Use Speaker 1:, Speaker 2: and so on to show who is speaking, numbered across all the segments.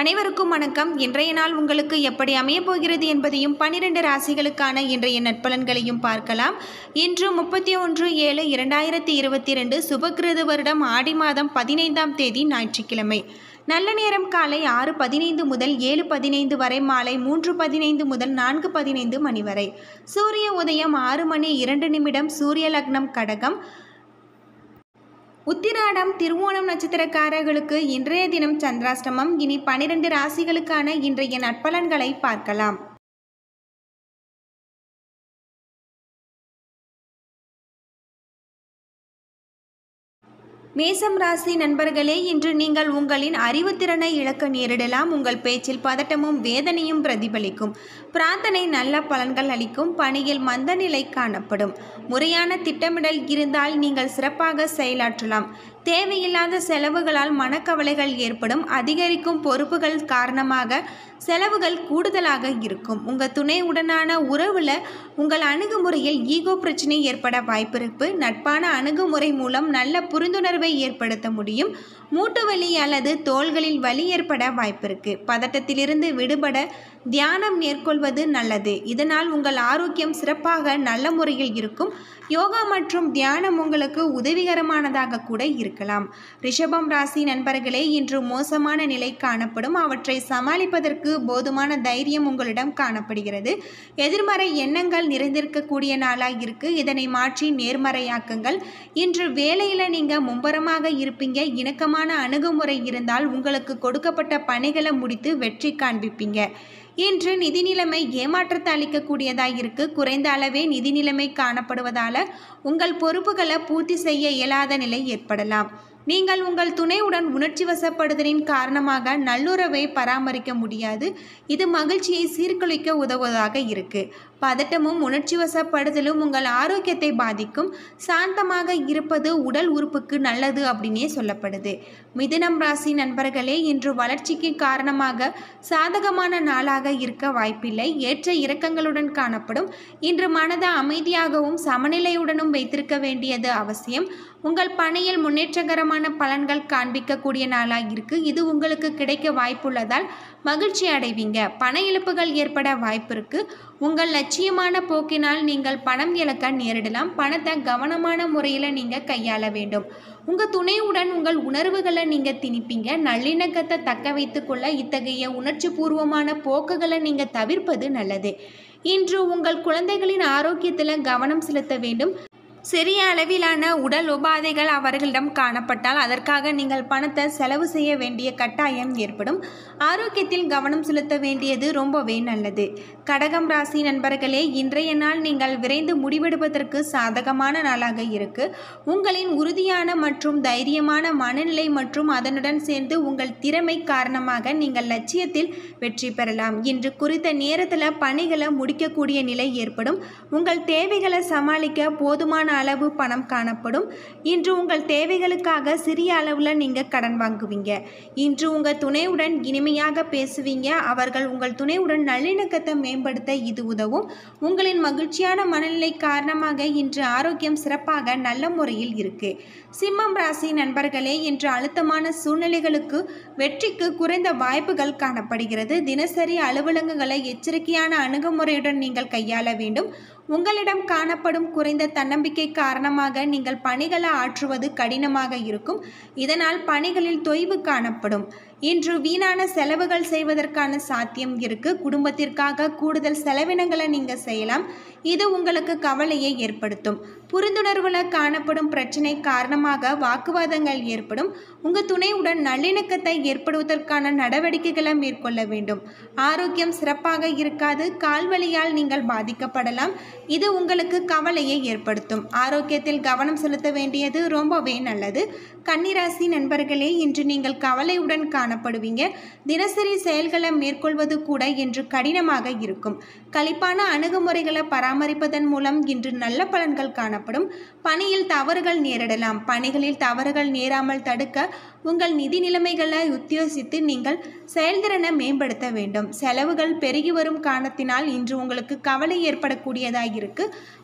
Speaker 1: அனைவருக்கும் வணக்கம் இன்றைய நாள் உங்களுக்கு எப்படி அமையப் போகிறது என்பதையும் பன்னிரண்டு ராசிகளுக்கான இன்றைய நட்பலன்களையும் பார்க்கலாம் இன்று முப்பத்தி ஒன்று ஏழு இரண்டாயிரத்தி இருபத்தி ரெண்டு சுபகிருது வருடம் ஆடி மாதம் பதினைந்தாம் தேதி ஞாயிற்றுக்கிழமை நல்ல நேரம் காலை ஆறு பதினைந்து முதல் ஏழு பதினைந்து வரை மாலை மூன்று பதினைந்து முதல் நான்கு பதினைந்து மணி வரை சூரிய உதயம் ஆறு மணி இரண்டு நிமிடம் சூரிய லக்னம் கடகம் உத்திராடம் திருவோணம் நட்சத்திரக்காரர்களுக்கு இன்றைய தினம் சந்திராஷ்டமம் இனி பனிரெண்டு ராசிகளுக்கான இன்றைய நட்பலன்களை பார்க்கலாம் மேசம் ராசி நண்பர்களே இன்று நீங்கள் உங்களின் அறிவுத்திறனை இழக்க நேரிடலாம் உங்கள் பேச்சில் பதட்டமும் வேதனையும் பிரதிபலிக்கும் பிரார்த்தனை நல்ல பலன்கள் அளிக்கும் பணியில் மந்தநிலை காணப்படும் முறையான திட்டமிடல் இருந்தால் நீங்கள் சிறப்பாக செயலாற்றலாம் தேவையில்லாத செலவுகளால் மனக்கவலைகள் ஏற்படும் அதிகரிக்கும் பொறுப்புகள் காரணமாக செலவுகள் கூடுதலாக இருக்கும் உங்கள் துணையுடனான உறவில் உங்கள் அணுகுமுறையில் ஈகோ பிரச்சனை ஏற்பட வாய்ப்பிருப்பு நட்பான அணுகுமுறை மூலம் நல்ல புரிந்துணர்வை ஏற்படுத்த முடியும் மூட்டு வலி அல்லது தோள்களில் வலி ஏற்பட வாய்ப்பிருக்கு பதட்டத்திலிருந்து விடுபட தியானம் மேற்கொள்வது நல்லது இதனால் உங்கள் ஆரோக்கியம் சிறப்பாக நல்ல முறையில் இருக்கும் யோகா மற்றும் தியானம் உங்களுக்கு உதவிகரமானதாக கூட இருக்கலாம் ரிஷபம் ராசி நண்பர்களே இன்று மோசமான நிலை காணப்படும் அவற்றை சமாளிப்பதற்கு போதுமான தைரியம் உங்களிடம் காணப்படுகிறது எதிர்மறை எண்ணங்கள் நிறைந்திருக்கக்கூடிய நாளாக இருக்கு இதனை மாற்றி நேர்மறையாக்குங்கள் இன்று வேலையில் நீங்கள் மும்பரமாக இருப்பீங்க இணக்கமான அணுகுமுறை இருந்தால் உங்களுக்கு கொடுக்கப்பட்ட பணிகளை முடித்து வெற்றி காண்பிப்பீங்க இன்று நிதி நிலைமை ஏமாற்றத்தை அளிக்கக்கூடியதாக இருக்கு குறைந்த அளவே நிதி நிலைமை காணப்படுவதால் உங்கள் பொறுப்புகளை பூர்த்தி செய்ய இயலாத நிலை ஏற்படலாம் நீங்கள் உங்கள் துணையுடன் உணர்ச்சி வசப்படுதலின் காரணமாக நல்லுறவை பராமரிக்க முடியாது இது மகிழ்ச்சியை சீர்குலைக்க உதவுவதாக இருக்கு பதட்டமும் உணர்ச்சி வசப்படுதலும் உங்கள் ஆரோக்கியத்தை பாதிக்கும் சாந்தமாக இருப்பது உடல் உறுப்புக்கு நல்லது அப்படின்னே சொல்லப்படுது மிதுனம் ராசி நண்பர்களே இன்று வளர்ச்சிக்கு காரணமாக சாதகமான நாளாக இருக்க வாய்ப்பில்லை ஏற்ற இறக்கங்களுடன் காணப்படும் இன்று மனதை அமைதியாகவும் சமநிலையுடனும் வைத்திருக்க வேண்டியது அவசியம் உங்கள் பணியில் முன்னேற்றகரமான பலன்கள் காண்பிக்கக்கூடிய நாளாக இருக்கு இது உங்களுக்கு கிடைக்க வாய்ப்புள்ளதால் மகிழ்ச்சி அடைவீங்க பண இழப்புகள் ஏற்பட வாய்ப்பு இருக்கு உங்கள் லட்சியமான போக்கினால் நீங்கள் பணம் இழக்க நேரிடலாம் பணத்தை கவனமான முறையில் நீங்கள் கையாள வேண்டும் உங்கள் துணையுடன் உங்கள் உணர்வுகளை நீங்கள் திணிப்பீங்க நல்லிணக்கத்தை தக்க வைத்துக்கொள்ள இத்தகைய உணர்ச்சி பூர்வமான போக்குகளை நீங்கள் தவிர்ப்பது நல்லது இன்று உங்கள் குழந்தைகளின் ஆரோக்கியத்தில் கவனம் செலுத்த வேண்டும் சிறிய அளவிலான உடல் உபாதைகள் அவர்களிடம் காணப்பட்டால் அதற்காக நீங்கள் பணத்தை செலவு செய்ய வேண்டிய கட்டாயம் ஏற்படும் ஆரோக்கியத்தில் கவனம் செலுத்த வேண்டியது ரொம்பவே நல்லது கடகம் ராசி நண்பர்களே இன்றைய நாள் நீங்கள் விரைந்து முடிவெடுப்பதற்கு சாதகமான நாளாக இருக்கு உங்களின் உறுதியான மற்றும் தைரியமான மனநிலை மற்றும் அதனுடன் சேர்ந்து உங்கள் திறமை காரணமாக நீங்கள் லட்சியத்தில் வெற்றி பெறலாம் இன்று குறித்த நேரத்தில் பணிகளை முடிக்கக்கூடிய நிலை ஏற்படும் உங்கள் தேவைகளை சமாளிக்க போதுமான அளவு பணம் காணப்படும் இன்று உங்கள் தேவைகளுக்காக சிறிய அளவில் நீங்கள் கடன் வாங்குவீங்க இன்று உங்கள் துணையுடன் இனிமையாக பேசுவீங்க அவர்கள் உங்கள் துணையுடன் நல்லிணக்கத்தை மேம்படுத்த இது உதவும் உங்களின் மகிழ்ச்சியான மனநிலை காரணமாக இன்று ஆரோக்கியம் சிறப்பாக நல்ல முறையில் இருக்கு சிம்மம் ராசி நண்பர்களே இன்று அழுத்தமான சூழ்நிலைகளுக்கு வெற்றிக்கு குறைந்த வாய்ப்புகள் காணப்படுகிறது தினசரி அலுவலகங்களை எச்சரிக்கையான அணுகுமுறையுடன் நீங்கள் கையாள வேண்டும் உங்களிடம் காணப்படும் குறைந்த தன்னம்பிக்கை காரணமாக நீங்கள் பணிகளை ஆற்றுவது கடினமாக இருக்கும் இதனால் பணிகளில் தொய்வு காணப்படும் இன்று வீணான செலவுகள் செய்வதற்கான சாத்தியம் இருக்கு குடும்பத்திற்காக கூடுதல் செலவினங்களை நீங்கள் செய்யலாம் இது உங்களுக்கு கவலையை ஏற்படுத்தும் புரிந்துணர்வில் காணப்படும் பிரச்சனை காரணமாக வாக்குவாதங்கள் ஏற்படும் உங்கள் துணையுடன் நல்லிணக்கத்தை ஏற்படுவதற்கான நடவடிக்கைகளை மேற்கொள்ள வேண்டும் ஆரோக்கியம் சிறப்பாக இருக்காது கால்வழியால் நீங்கள் பாதிக்கப்படலாம் இது உங்களுக்கு கவலையை ஏற்படுத்தும் ஆரோக்கியத்தில் கவனம் செலுத்த வேண்டியது ரொம்பவே நல்லது கன்னிராசி நண்பர்களே இன்று நீங்கள் கவலையுடன் காணப்படுவீங்க தினசரி செயல்களை மேற்கொள்வது கூட இன்று கடினமாக இருக்கும் களிப்பான அணுகுமுறைகளை பராமரிப்பதன் மூலம் இன்று நல்ல பலன்கள் காணப்படும் பணியில் தவறுகள் நேரிடலாம் பணிகளில் தவறுகள் நேராமல் தடுக்க உங்கள் நிதி நிலைமைகளை உத்தியோசித்து நீங்கள் செயல்திறனை மேம்படுத்த வேண்டும் செலவுகள் பெருகி வரும் காரணத்தினால் இன்று உங்களுக்கு கவலை ஏற்படக்கூடியதாக இருக்கு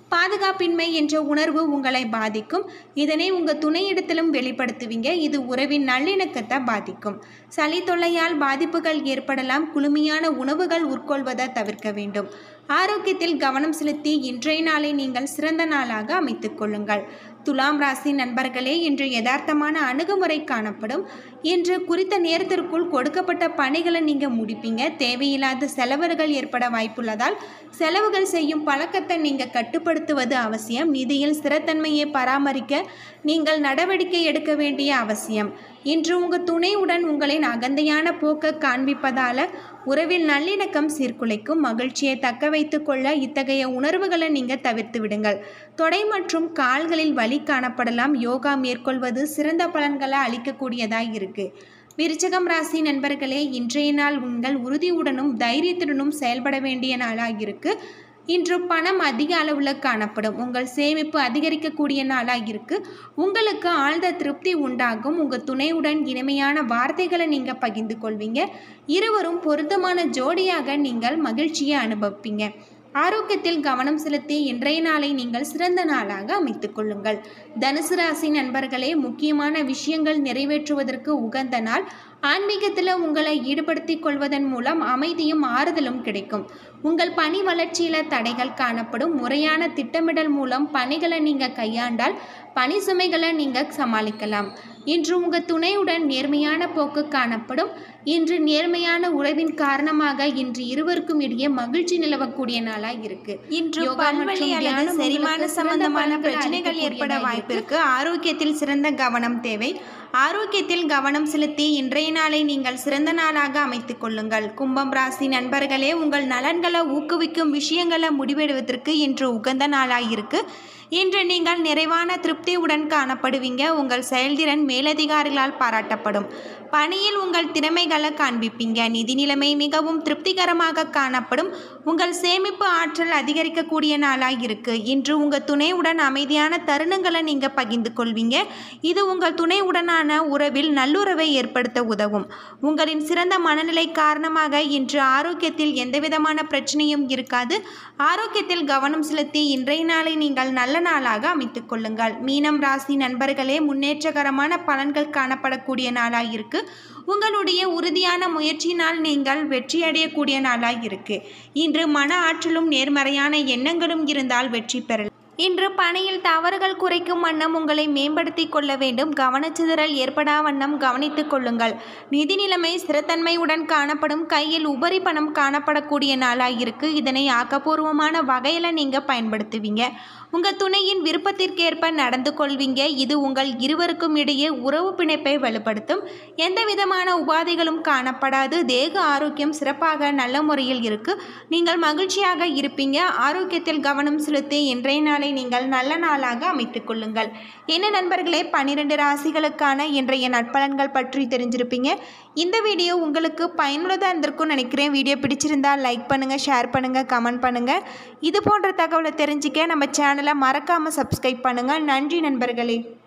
Speaker 1: பாதுகாப்பின்மை என்ற உணர்வு உங்களை பாதிக்கும் இதனை உங்கள் துணையிடத்திலும் வெளிப்படுத்துவீங்க இது உறவின் நல்லிணக்கத்தை பாதிக்கும் சளி தொல்லையால் பாதிப்புகள் ஏற்படலாம் குளுமையான உணவுகள் உட்கொள்வதை தவிர்க்க வேண்டும் ஆரோக்கியத்தில் கவனம் செலுத்தி இன்றைய நாளை நீங்கள் சிறந்த நாளாக அமைத்துக் கொள்ளுங்கள் துலாம் ராசி நண்பர்களே இன்று யதார்த்தமான அணுகுமுறை காணப்படும் இன்று குறித்த நேரத்திற்குள் கொடுக்கப்பட்ட பணிகளை நீங்கள் முடிப்பீங்க தேவையில்லாத செலவுகள் ஏற்பட வாய்ப்புள்ளதால் செலவுகள் செய்யும் பழக்கத்தை நீங்கள் கட்டுப்படுத்துவது அவசியம் நிதியில் ஸ்திரத்தன்மையை பராமரிக்க நீங்கள் நடவடிக்கை எடுக்க வேண்டிய அவசியம் இன்று உங்கள் துணையுடன் உங்களின் அகந்தையான போக்கை காண்பிப்பதால் உறவில் நல்லிணக்கம் சீர்குலைக்கும் மகிழ்ச்சியை தக்க வைத்து கொள்ள இத்தகைய உணர்வுகளை நீங்கள் தவிர்த்து விடுங்கள் தொடை மற்றும் கால்களில் வலி காணப்படலாம் யோகா மேற்கொள்வது சிறந்த பலன்களை அளிக்கக்கூடியதாக இருக்குது விருச்சகம் ராசி நண்பர்களே இன்றைய நாள் உங்கள் உறுதியுடனும் தைரியத்துடனும் செயல்பட வேண்டிய நாளாக இருக்கு இன்று பணம் அதிக அளவில் காணப்படும் உங்கள் சேமிப்பு அதிகரிக்கக்கூடிய நாளாக இருக்கு உங்களுக்கு ஆழ்ந்த திருப்தி உண்டாகும் உங்கள் துணையுடன் இனிமையான வார்த்தைகளை நீங்கள் பகிர்ந்து கொள்வீங்க இருவரும் பொருத்தமான ஜோடியாக நீங்கள் மகிழ்ச்சியை அனுபவிப்பீங்க ஆரோக்கியத்தில் கவனம் செலுத்தி இன்றைய நாளை நீங்கள் சிறந்த நாளாக அமைத்துக் கொள்ளுங்கள் தனுசு ராசி நண்பர்களே முக்கியமான விஷயங்கள் நிறைவேற்றுவதற்கு உகந்த நாள் ஆன்மீகத்தில் உங்களை ஈடுபடுத்திக் கொள்வதன் மூலம் அமைதியும் ஆறுதலும் கிடைக்கும் உங்கள் பணி வளர்ச்சியில் தடைகள் காணப்படும் முறையான திட்டமிடல் மூலம் பணிகளை நீங்கள் கையாண்டால் பணி சுமைகளை நீங்கள் சமாளிக்கலாம் இன்று உங்கள் துணையுடன் நேர்மையான போக்கு காணப்படும் இன்று நேர்மையான உறவின் காரணமாக இன்று இருவருக்கும் இடையே மகிழ்ச்சி நிலவக்கூடிய நாளாக இருக்கு
Speaker 2: இன்று
Speaker 1: யோகா
Speaker 2: பல்வலி
Speaker 1: மற்றும்
Speaker 2: அல்லது
Speaker 1: தியானம்
Speaker 2: செரிமான
Speaker 1: உங்களுக்கு சிறந்த
Speaker 2: சம்பந்தமான
Speaker 1: பலன்களை
Speaker 2: பிரச்சனைகள் ஏற்பட
Speaker 1: அளிக்கக்கூடியதாக
Speaker 2: வாய்ப்பு
Speaker 1: இருக்கு.
Speaker 2: இருக்கு ஆரோக்கியத்தில் சிறந்த கவனம் தேவை ஆரோக்கியத்தில் கவனம் செலுத்தி இன்றைய நாளை நீங்கள் சிறந்த நாளாக அமைத்துக் கொள்ளுங்கள் கும்பம் ராசி நண்பர்களே உங்கள் நலன்களை ஊக்குவிக்கும் விஷயங்களை முடிவெடுவதற்கு இன்று உகந்த நாளாக இருக்கு இன்று நீங்கள் நிறைவான திருப்தியுடன் காணப்படுவீங்க உங்கள் செயல்திறன் மேலதிகாரிகளால் பாராட்டப்படும் பணியில் உங்கள் திறமைகளை காண்பிப்பீங்க நிதி நிலைமை மிகவும் திருப்திகரமாக காணப்படும் உங்கள் சேமிப்பு ஆற்றல் அதிகரிக்கக்கூடிய நாளாக இருக்கு இன்று உங்கள் துணையுடன் அமைதியான தருணங்களை நீங்கள் பகிர்ந்து கொள்வீங்க இது உங்கள் துணையுடனான உறவில் நல்லுறவை ஏற்படுத்த உதவும் உங்களின் சிறந்த மனநிலை காரணமாக இன்று ஆரோக்கியத்தில் எந்தவிதமான பிரச்சனையும் இருக்காது ஆரோக்கியத்தில் கவனம் செலுத்தி இன்றைய நாளை நீங்கள் நல்ல நாளாக அமைத்துக் கொள்ளுங்கள் மீனம் ராசி நண்பர்களே முன்னேற்றகரமான பலன்கள் காணப்படக்கூடிய நாளாக இருக்கு உங்களுடைய உறுதியான முயற்சியினால் நீங்கள் வெற்றியடையக்கூடிய நாளாக இருக்கு இன்று மன ஆற்றலும் நேர்மறையான எண்ணங்களும் இருந்தால் வெற்றி பெறலாம் இன்று பணியில் தவறுகள் குறைக்கும் வண்ணம் உங்களை மேம்படுத்தி கொள்ள வேண்டும் கவனச்சிதறல் ஏற்படா வண்ணம் கவனித்துக் கொள்ளுங்கள் நிதி நிலைமை ஸ்திரத்தன்மையுடன் காணப்படும் கையில் உபரி பணம் காணப்படக்கூடிய நாளாக இருக்கு இதனை ஆக்கப்பூர்வமான வகையில் நீங்கள் பயன்படுத்துவீங்க உங்கள் துணையின் விருப்பத்திற்கேற்ப நடந்து கொள்வீங்க இது உங்கள் இருவருக்கும் இடையே உறவு பிணைப்பை வலுப்படுத்தும் எந்த விதமான உபாதைகளும் காணப்படாது தேக ஆரோக்கியம் சிறப்பாக நல்ல முறையில் இருக்கு நீங்கள் மகிழ்ச்சியாக இருப்பீங்க ஆரோக்கியத்தில் கவனம் செலுத்தி இன்றைய நாளை நீங்கள் நல்ல நாளாக அமைத்துக் கொள்ளுங்கள் என்ன நண்பர்களே பன்னிரெண்டு ராசிகளுக்கான இன்றைய நட்பலன்கள் பற்றி தெரிஞ்சிருப்பீங்க இந்த வீடியோ உங்களுக்கு பயனுள்ளதாக இருந்திருக்கும்னு நினைக்கிறேன் வீடியோ பிடிச்சிருந்தா லைக் பண்ணுங்கள் ஷேர் பண்ணுங்கள் கமெண்ட் பண்ணுங்கள் இது போன்ற தகவலை தெரிஞ்சுக்க நம்ம சேனலை மறக்காமல் சப்ஸ்கிரைப் பண்ணுங்கள் நன்றி நண்பர்களே